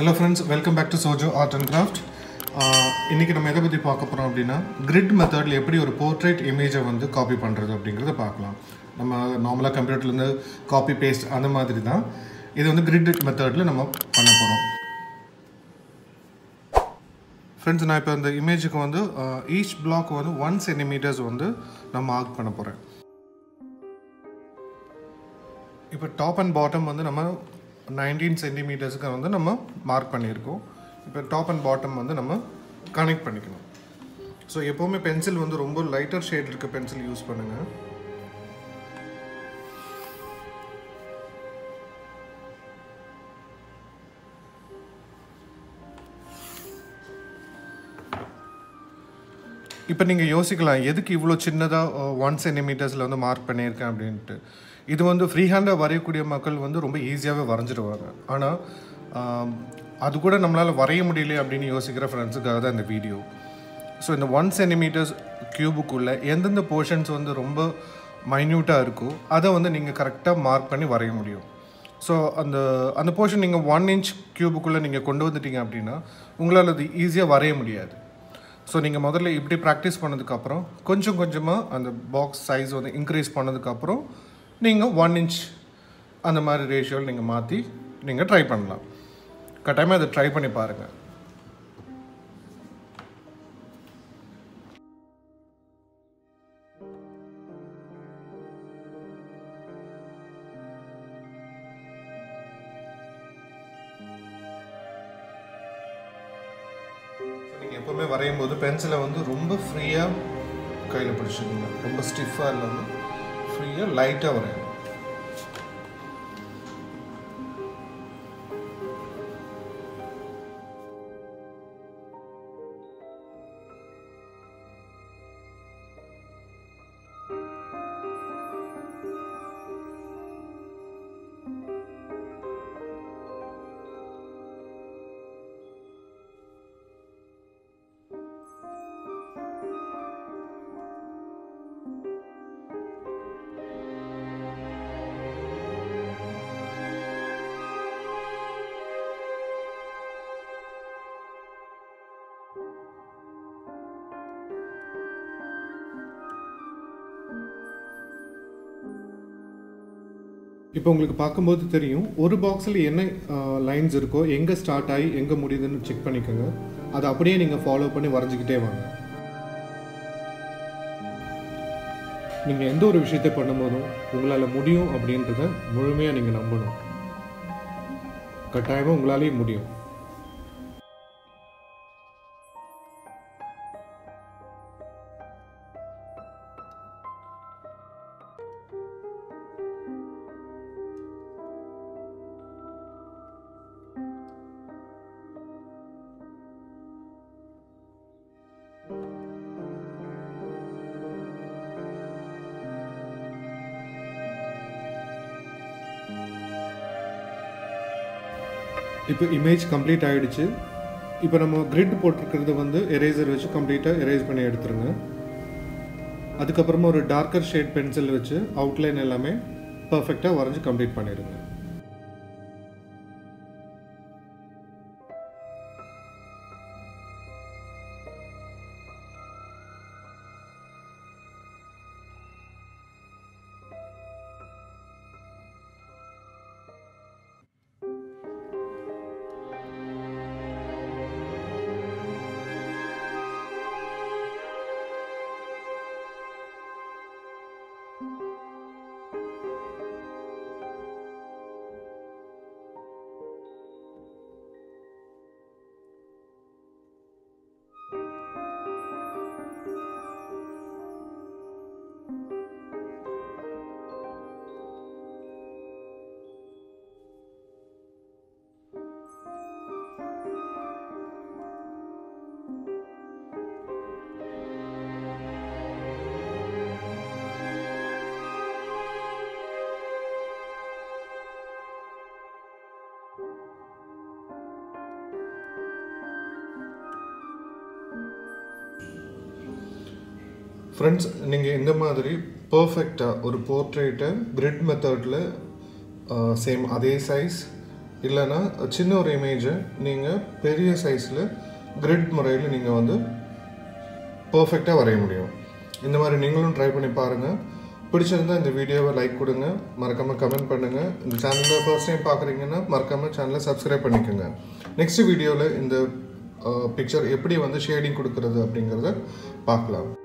hello friends welcome back to Sojo art and craft இன்றைக்கி நம்ம எதை பற்றி பார்க்க போகிறோம் அப்படின்னா கிரிட் மெத்தடில் எப்படி ஒரு போர்ட்ரேட் இமேஜை வந்து காப்பி பண்ணுறது அப்படிங்கிறத பார்க்கலாம் நம்ம நார்மலாக கம்ப்யூட்டர்லேருந்து காப்பி பேஸ்ட் அந்த மாதிரி தான் இது வந்து கிரிட் மெத்தடில் நம்ம பண்ண போகிறோம் ஃப்ரெண்ட்ஸ் நான் இப்போ இந்த இமேஜுக்கு வந்து ஈச் பிளாக் வந்து ஒன் சென்டிமீட்டர்ஸ் வந்து நான் மார்க் பண்ண போகிறேன் இப்போ டாப் அண்ட் பாட்டம் வந்து நம்ம நைன்டீன் சென்டிமீட்டர்ஸுக்கு வந்து நம்ம மார்க் பண்ணியிருக்கோம் இப்போ டாப் அண்ட் பாட்டம் வந்து நம்ம கனெக்ட் பண்ணிக்கணும் ஸோ எப்போவுமே பென்சில் வந்து ரொம்ப லைட்டர் ஷேட் இருக்க பென்சில் யூஸ் பண்ணுங்கள் இப்போ நீங்கள் யோசிக்கலாம் எதுக்கு இவ்வளோ சின்னதாக ஒன் சென்டிமீட்டர்ஸில் வந்து மார்க் பண்ணியிருக்கேன் அப்படின்ட்டு இது வந்து ஃப்ரீ ஹேண்டாக வரையக்கூடிய மக்கள் வந்து ரொம்ப ஈஸியாகவே வரைஞ்சிடுவாங்க ஆனால் அது கூட நம்மளால் வரைய முடியல அப்படின்னு யோசிக்கிற ஃப்ரெண்ட்ஸுக்காக தான் இந்த வீடியோ ஸோ இந்த ஒன் சென்டிமீட்டர்ஸ் க்யூபுக்குள்ளே எந்தெந்த போர்ஷன்ஸ் வந்து ரொம்ப மைன்யூட்டாக இருக்கோ அதை வந்து நீங்கள் கரெக்டாக மார்க் பண்ணி வரைய முடியும் ஸோ அந்த அந்த போர்ஷன் நீங்கள் ஒன் இன்ச் க்யூபுக்குள்ளே நீங்கள் கொண்டு வந்துட்டீங்க அப்படின்னா உங்களால் அது ஈஸியாக வரைய முடியாது ஸோ நீங்கள் முதல்ல இப்படி ப்ராக்டிஸ் பண்ணதுக்கப்புறம் கொஞ்சம் கொஞ்சமாக அந்த பாக்ஸ் சைஸ் வந்து இன்க்ரீஸ் பண்ணதுக்கப்புறம் நீங்கள் ஒன் இன்ச் அந்த மாதிரி ரேஷியோவில் நீங்கள் மாற்றி நீங்கள் ட்ரை பண்ணலாம் கட்டாயமாக அதை ட்ரை பண்ணி பாருங்கள் நீங்கள் எப்போவுமே வரையும் போது பென்சிலை வந்து ரொம்ப ஃப்ரீயாக கையில் பிடிச்சிக்கோங்க ரொம்ப ஸ்டிஃபாக இல்லாமல் ஃப்ரீயாக லைட்டாக வரையணும் இப்போ உங்களுக்கு பார்க்கும்போது தெரியும் ஒரு பாக்ஸில் என்ன லைன்ஸ் இருக்கோ எங்கே ஸ்டார்ட் ஆகி எங்கே முடியுதுன்னு செக் பண்ணிக்கோங்க அதை அப்படியே நீங்கள் ஃபாலோ பண்ணி வரைஞ்சிக்கிட்டே வாங்க நீங்கள் எந்த ஒரு விஷயத்தை பண்ணும்போதும் உங்களால் முடியும் அப்படின்றத முழுமையாக நீங்கள் நம்பணும் கட்டாயமாக உங்களாலேயும் முடியும் இப்போ இமேஜ் கம்ப்ளீட் ஆகிடுச்சு இப்போ நம்ம கிரிட் போட்டிருக்கிறது வந்து எரேசர் வச்சு கம்ப்ளீட்டாக எரேஸ் பண்ணி எடுத்துருங்க அதுக்கப்புறமா ஒரு டார்க்கர் ஷேட் பென்சில் வச்சு அவுட்லைன் எல்லாமே பர்ஃபெக்டாக வரைஞ்சி கம்ப்ளீட் பண்ணிடுங்க ஃப்ரெண்ட்ஸ் நீங்கள் இந்த மாதிரி பர்ஃபெக்டாக ஒரு போர்ட்ரேட்டை கிரிட் மெத்தடில் சேம் அதே சைஸ் இல்லைன்னா சின்ன ஒரு இமேஜை நீங்கள் பெரிய சைஸில் கிரிட் முறையில் நீங்கள் வந்து பர்ஃபெக்டாக வரைய முடியும் இந்த மாதிரி நீங்களும் ட்ரை பண்ணி பாருங்கள் பிடிச்சிருந்தா இந்த வீடியோவை லைக் கொடுங்க மறக்காமல் கமெண்ட் பண்ணுங்கள் இந்த சேனலில் ஃபர்ஸ்ட் டைம் பார்க்குறீங்கன்னா மறக்காமல் சேனலை சப்ஸ்கிரைப் பண்ணிக்கோங்க நெக்ஸ்ட் வீடியோவில் இந்த பிக்சர் எப்படி வந்து ஷேடிங் கொடுக்குறது அப்படிங்கிறத பார்க்கலாம்